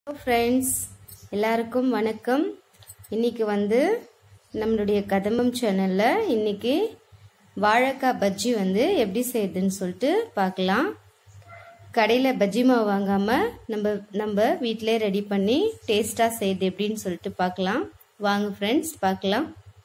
hello friends எல்லாருக்கும் வணக்கம் இன்னைக்கு வந்து நம்மளுடைய கதம்பம் சேனலில் இன்னைக்கு வாழைக்காய் பஜ்ஜி வந்து எப்படி செய்யுதுன்னு சொல்லிட்டு பார்க்கலாம் கடையில் பஜ்ஜி மாவு வாங்காமல் நம்ம நம்ம வீட்டிலே ரெடி பண்ணி டேஸ்ட்டாக செய்யுது எப்படின்னு சொல்லிட்டு பார்க்கலாம் வாங்க ஃப்ரெண்ட்ஸ் பார்க்கலாம்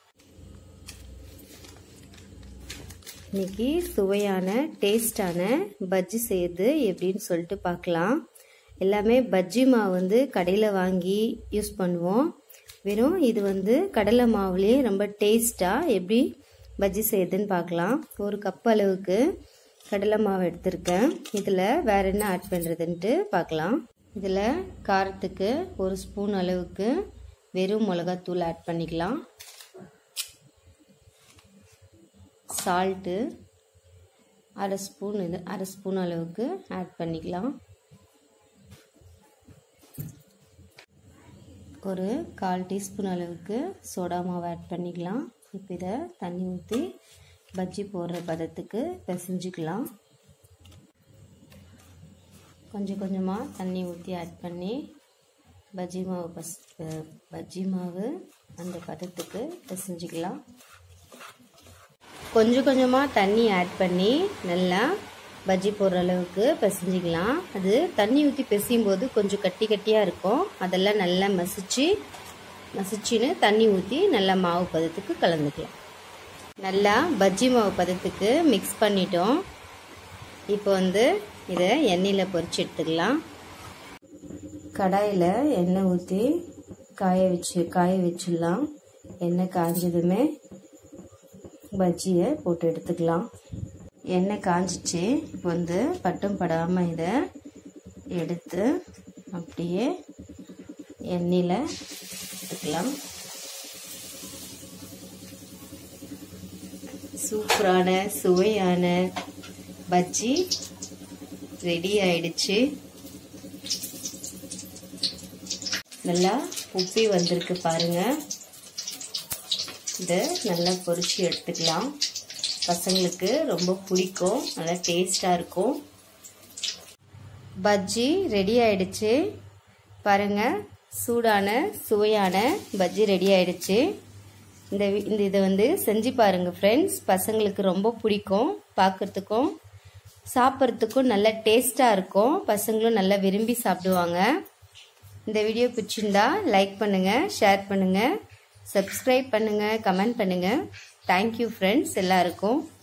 இன்னைக்கு சுவையான டேஸ்டான பஜ்ஜி செய்யுது எப்படின்னு சொல்லிட்டு பார்க்கலாம் எல்லாமே பஜ்ஜி மாவு வந்து கடையில் வாங்கி யூஸ் பண்ணுவோம் வெறும் இது வந்து கடலை மாவுலேயே ரொம்ப டேஸ்ட்டாக எப்படி பஜ்ஜி செய்யுதுன்னு பார்க்கலாம் ஒரு கப் அளவுக்கு கடலை மாவு எடுத்திருக்கேன் இதில் வேற என்ன ஆட் பண்ணுறதுன்ட்டு பார்க்கலாம் இதில் காரத்துக்கு ஒரு ஸ்பூன் அளவுக்கு வெறும் மிளகாத்தூள் ஆட் பண்ணிக்கலாம் சால்ட்டு அரை ஸ்பூன் இது அரை ஸ்பூன் அளவுக்கு ஆட் பண்ணிக்கலாம் ஒரு கால் டீஸ்பூன் அளவுக்கு சோடா மாவு ஆட் பண்ணிக்கலாம் இப்போ இதை தண்ணி ஊற்றி பஜ்ஜி போடுற பதத்துக்கு பிசைஞ்சிக்கலாம் கொஞ்சம் கொஞ்சமாக தண்ணி ஊற்றி ஆட் பண்ணி பஜ்ஜி மாவு பஸ் பஜ்ஜி மாவு அந்த பதத்துக்கு பிசைஞ்சிக்கலாம் கொஞ்சம் கொஞ்சமாக தண்ணி ஆட் பண்ணி நல்லா பஜ்ஜி போடுற அளவுக்கு பிசைஞ்சிக்கலாம் அது தண்ணி ஊற்றி பிசையும் போது கொஞ்சம் கட்டி கட்டியாக இருக்கும் அதெல்லாம் நல்லா மசிச்சு மசிச்சுன்னு தண்ணி ஊற்றி நல்லா மாவு பதத்துக்கு கலந்துக்கலாம் நல்லா பஜ்ஜி மாவு பதத்துக்கு மிக்ஸ் பண்ணிட்டோம் இப்போ வந்து இதை எண்ணெயில் பொரிச்சு எடுத்துக்கலாம் கடாயில் எண்ணெய் ஊற்றி காய வச்சு காய வச்சிடலாம் எண்ணெய் காஞ்சதுமே பஜ்ஜியை போட்டு எடுத்துக்கலாம் எண்ணெய் காஞ்சிச்சு இப்போ வந்து பட்டும் படாமல் இதை எடுத்து அப்படியே எண்ணெயில் எடுத்துக்கலாம் சூப்பரான சுவையான பஜ்ஜி ரெடி ஆயிடுச்சு நல்லா உப்பி வந்திருக்கு பாருங்க இதை நல்லா பொரிச்சு எடுத்துக்கலாம் பசங்களுக்கு ரொம்ப பிடிக்கும் நல்லா டேஸ்டாக இருக்கும் பஜ்ஜி ரெடி ஆயிடுச்சு பாருங்க சூடான சுவையான பஜ்ஜி ரெடி ஆயிடுச்சு இந்த இந்த இதை வந்து செஞ்சு பாருங்க ஃப்ரெண்ட்ஸ் பசங்களுக்கு ரொம்ப பிடிக்கும் பார்க்கறதுக்கும் சாப்பிட்றதுக்கும் நல்ல டேஸ்டாக இருக்கும் பசங்களும் நல்லா விரும்பி சாப்பிடுவாங்க இந்த வீடியோ பிடிச்சிருந்தா லைக் பண்ணுங்கள் ஷேர் பண்ணுங்கள் சப்ஸ்கிரைப் பண்ணுங்கள் கமெண்ட் பண்ணுங்கள் தேங்க்யூ ஃப்ரெண்ட்ஸ் எல்லாருக்கும்